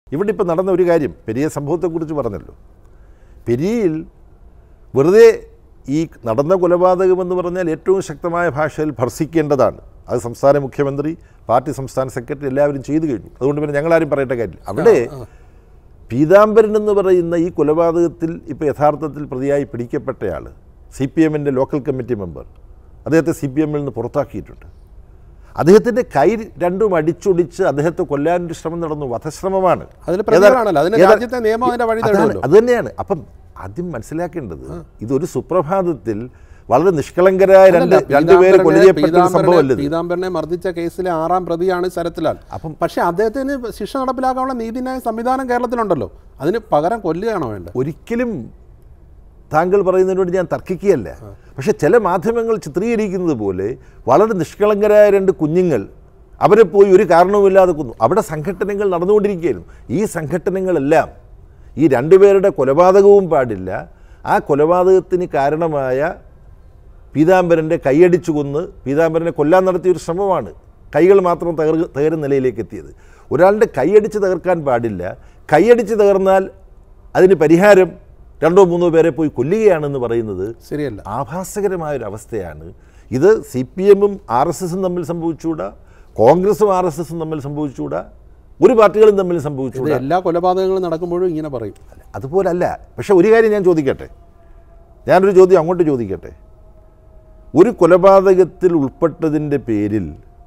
ഇവിടെ ഇപ്പോൾ നടന്ന ഒരു കാര്യം പെരിയ സംഭവത്തെക്കുറിച്ച് പറഞ്ഞല്ലോ പെരിയയിൽ വെറുതെ ഈ നടന്ന കൊലപാതകമെന്ന് പറഞ്ഞാൽ ഏറ്റവും ശക്തമായ ഭാഷയിൽ ഭർസിക്കേണ്ടതാണ് അത് സംസ്ഥാന മുഖ്യമന്ത്രി പാർട്ടി സംസ്ഥാന സെക്രട്ടറി എല്ലാവരും ചെയ്തു കഴിഞ്ഞു അതുകൊണ്ട് പിന്നെ ഞങ്ങളാരും പറയേണ്ട കാര്യമില്ല അവിടെ പീതാംബരൻ എന്ന് പറയുന്ന ഈ കൊലപാതകത്തിൽ ഇപ്പോൾ യഥാർത്ഥത്തിൽ പ്രതിയായി പിടിക്കപ്പെട്ടയാൾ സി പി എമ്മിൻ്റെ ലോക്കൽ കമ്മിറ്റി മെമ്പർ അദ്ദേഹത്തെ സി പി എമ്മിൽ നിന്ന് പുറത്താക്കിയിട്ടുണ്ട് അദ്ദേഹത്തിൻ്റെ കൈ രണ്ടും അടിച്ചൊടിച്ച് അദ്ദേഹത്തെ കൊല്ലാനൊരു ശ്രമം നടന്നു വധശ്രമമാണ് അതിൽ പ്രതികളാണല്ലോ അതിന് ഏതാ- രാജ്യത്തെ നിയമം അതിന്റെ വഴി അതാണ്, തരുമല്ലോ അത് തന്നെയാണ് അപ്പം ആദ്യം മനസ്സിലാക്കേണ്ടത് ഇതൊരു സുപ്രഭാതത്തിൽ വളരെ നിഷ്കളങ്കരായ രണ്ട് രണ്ടുപേര് കൊല ചെയ്യപ്പെട്ട ഒരു സംഭവമല്ല ഇത്. പീതാംബരനെ മർദ്ദിച്ച കേസിലെ ആറാം പ്രതിയാണ് ശരത്ലാൽ അപ്പം- പക്ഷെ അദ്ദേഹത്തിന് ശിക്ഷ നടപ്പിലാക്കാനുള്ള നീതിന്യായ സംവിധാനം കേരളത്തിലുണ്ടല്ലോ അതിന് പകരം കൊല്ലുകയാണോ വേണ്ടത് ഒരിക്കലും താങ്കൾ പറയുന്നതിനോട് ഞാൻ തർക്കിക്കുകയല്ല പക്ഷെ ചില മാധ്യമങ്ങൾ ചിത്രീകരിക്കുന്നത് പോലെ വളരെ നിഷ്കളങ്കരായ രണ്ട് കുഞ്ഞുങ്ങൾ അവരെ പോയി ഒരു കാരണവുമില്ലാതെ കൊന്നു അവിടെ സംഘടനകൾ നടന്നുകൊണ്ടിരിക്കുകയായിരുന്നു ഈ സംഘടനകളെല്ലാം ഈ രണ്ടുപേരുടെ കൊലപാതകവും പാടില്ല ആ കൊലപാതകത്തിന് കാരണമായ പീതാംബരൻ്റെ കൈയടിച്ചു കൊന്ന് പീതാംബരനെ കൊല്ലാൻ നടത്തിയ ഒരു ശ്രമമാണ് കൈകൾ മാത്രം തകർ തകരുന്ന നിലയിലേക്ക് എത്തിയത് ഒരാളുടെ കൈയടിച്ച് തകർക്കാൻ പാടില്ല കൈയടിച്ച് തകർന്നാൽ അതിന് പരിഹാരം രണ്ടോ മൂന്നോ പേരെ പോയി കൊല്ലുകയാണെന്ന് പറയുന്നത് ശരിയല്ല ആഭാസകരമായ ഒരു അവസ്ഥയാണ് ഇത് സി പി എമ്മും ആർ എസ് എസും തമ്മിൽ സംഭവിച്ചുകൂടാ കോൺഗ്രസും ആർ എസ് എസും തമ്മിൽ സംഭവിച്ചുകൂടാ ഒരു പാർട്ടികളും തമ്മിൽ ഇത് സംഭവിച്ചുകൂടാ എല്ലാ കൊലപാതകങ്ങളും നടക്കുമ്പോഴും ഇങ്ങനെ പറയും അതുപോലല്ല പക്ഷെ ഒരു കാര്യം ഞാൻ ചോദിക്കട്ടെ ഞാനൊരു ചോദ്യം അങ്ങോട്ട് ചോദിക്കട്ടെ ഒരു കൊലപാതകത്തിൽ ഉൾപ്പെട്ടതിൻ്റെ പേരിൽ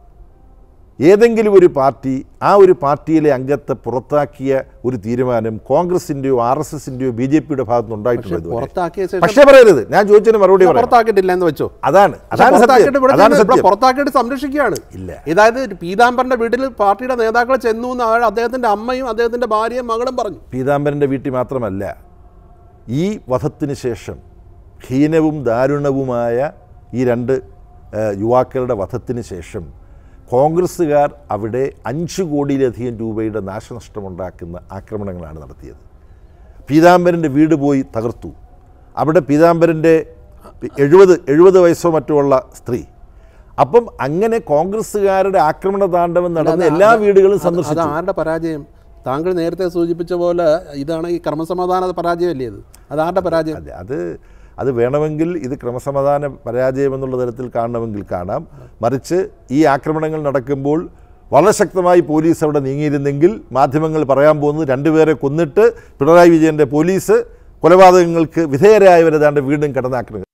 ഏതെങ്കിലും ഒരു പാർട്ടി ആ ഒരു പാർട്ടിയിലെ അംഗത്തെ പുറത്താക്കിയ ഒരു തീരുമാനം കോൺഗ്രസിൻ്റെയോ ആർ എസ് എസിൻ്റെയോ ബി ജെ പിയുടെ ഭാഗത്തുനിന്ന് ഉണ്ടായിട്ടുണ്ടോ ഇതുവരെ? പുറത്താക്കിയ ശേഷം പക്ഷേ പറയരുത് ഞാൻ ചോദിച്ചതിന് മറുപടി പറയാം പുറത്താക്കിയില്ല എന്ന് വെച്ചോ അതാണ് പക്ഷെ അതാണ് പുറത്താക്കിയിട്ട് സത്യം ഇവിടെ അതാണ് ചെന്ന് ഇവിടെ സത്യം പുറത്താക്കിയിട്ട് സംരക്ഷിക്കുകയാണ് ഇല്ല. ഇതായത് പീതാംബരന്റെ വീട്ടിൽ പാർട്ടിയുടെ നേതാക്കൾ ചെന്നു എന്ന് ആൾ അദ്ദേഹത്തിന്റെ അമ്മയും അദ്ദേഹത്തിന്റെ ഭാര്യയും മകളും പറഞ്ഞു പീതാംബരൻ്റെ വീട്ടിൽ മാത്രമല്ല ഈ വധത്തിന് ശേഷം ഹീനവും ദാരുണവുമായ ഈ രണ്ട് ഏഹ്, യുവാക്കളുടെ വധത്തിന് ശേഷം കോൺഗ്രസ്സുകാർ അവിടെ അഞ്ച് കോടിയിലധികം രൂപയുടെ നാശനഷ്ടമുണ്ടാക്കുന്ന ആക്രമണങ്ങളാണ് നടത്തിയത് പീതാംബരൻ്റെ വീട് പോയി തകർത്തു അവിടെ പീതാംബരൻ്റെ എഴുപത് എഴുപത് വയസ്സോ മറ്റോ ഉള്ള സ്ത്രീ അപ്പം അങ്ങനെ കോൺഗ്രസ്സുകാരുടെ ആക്രമണ താണ്ഡവം നടന്ന എല്ലാ വീടുകളും അത് സന്ദർശിച്ചു ആരുടെ പരാജയം താങ്കൾ നേരത്തെ സൂചിപ്പിച്ച പോലെ ഇതാണ് ഈ ക്രമസമാധാന പരാജയമല്ലേ ഇത് അത് ആരുടെ പരാജയം അതെ അത് അത് വേണമെങ്കിൽ ഇത് ക്രമസമാധാന പരാജയം എന്നുള്ള തരത്തിൽ കാണണമെങ്കിൽ കാണാം മറിച്ച് ഈ ആക്രമണങ്ങൾ നടക്കുമ്പോൾ വളരെ ശക്തമായി പോലീസ് അവിടെ നീങ്ങിയിരുന്നെങ്കിൽ മാധ്യമങ്ങൾ പറയാൻ പോകുന്നത് രണ്ടുപേരെ കൊന്നിട്ട് പിണറായി വിജയൻ്റെ പോലീസ് കൊലപാതകങ്ങൾക്ക് വിധേയരായവരെ താണ്ട് വീണ്ടും കടന്നാക്രമിക്കും